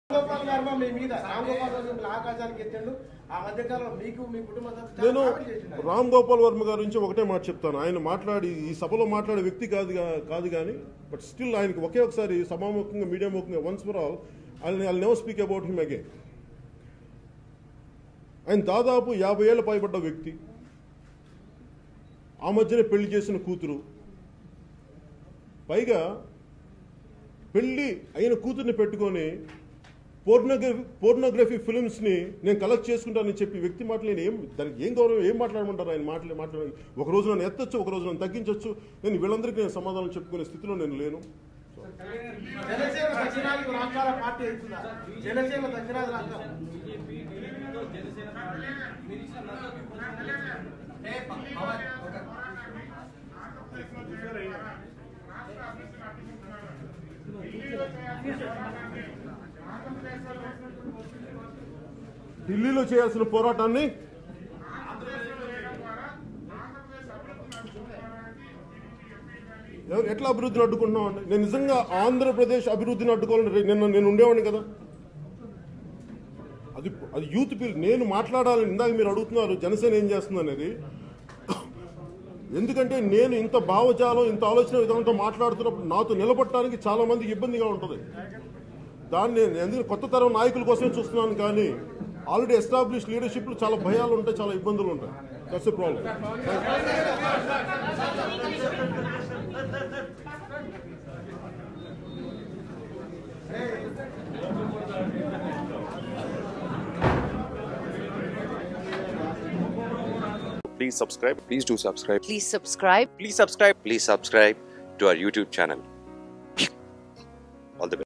గోపాల్ వర్మ మీ మీద రామ్ గోపాల్ వర్మ మిమ్మల్ని ఆకాశానికి ఎత్తిండు ఆ మధ్యకాలంలో మీకు మీ కుటుంబ సభ్యులు చాలా నేను కామెంట్ చేసిండు. రామ్ గోపాల్ వర్మ గారి నుంచి ఒకటే మాట చెప్తాను ఆయన మాట్లాడి ఈ సభలో మాట్లాడే వ్యక్తి కాదు గా- కాదు కానీ బట్ స్టిల్ ఆయనకి ఒకే ఒకసారి సభాముఖంగా మీడియా ముఖంగా వన్స్ ఫర్ ఆల్ ఆయన I never speak about him again ఆయన దాదాపు యాభై ఏళ్ళ పైబడ్డ వ్యక్తి ఆ మధ్యనే పెళ్లి చేసిన కూతురు పైగా పెళ్లి అయిన కూతుర్ని పెట్టుకొని పోర్నోగ్రఫీ పోర్నోగ్రఫీ ఫిల్మ్స్ని నేను కలెక్ట్ చేసుకుంటానని చెప్పి వ్యక్తి మాటలు నేను ఏం దానికి ఏం గౌరవం ఏం మాట్లాడమంటారు ఆయన మాటలు మాట్లాడ ఒక రోజు నన్ను ఎత్తచ్చు ఒక రోజు నన్ను తగ్గించవచ్చు నేను వీళ్ళందరికీ నేను సమాధానం చెప్పుకునే స్థితిలో నేను లేను జనసేన దక్షిణాది రాష్ట్రాల పార్టీ అవుతుందా జనసేన దక్షిణాది రాష్ట్రాలు ఢిల్లీలో చేయాల్సిన పోరాటాన్ని ఎవరు ఎట్లా అభివృద్ధిని అడ్డుకుంటున్నాం అండి నేను నిజంగా ఆంధ్రప్రదేశ్ అభివృద్ధిని అడ్డుకోవాలని రే- నిన్న నేను ఉండేవాడిని కదా అది అది యూత్ పిల్ నేను మాట్లాడాలని ఇందాక మీరు అడుగుతున్నారు జనసేన ఏం చేస్తుంది అనేది ఎందుకంటే నేను ఇంత భావజాలం ఇంత ఆలోచన విధానంతో మాట్లాడుతున్నప్పుడు నాతో నిలబడటానికి చాలా మందికి ఇబ్బందిగా ఉంటుంది దాన్ని నేను ఎందుకంటే కొత్త తరం నాయకుల కోసమే చూస్తున్నాను కానీ ఆల్రెడీ ఎస్టాబ్లిష్ లీడర్షిప్లో చాలా భయాలు ఉంటాయి చాలా ఇబ్బందులు ఉంటాయి that's problem Please subscribe. Please do subscribe. Please subscribe. Please subscribe. Please subscribe to our YouTube channel.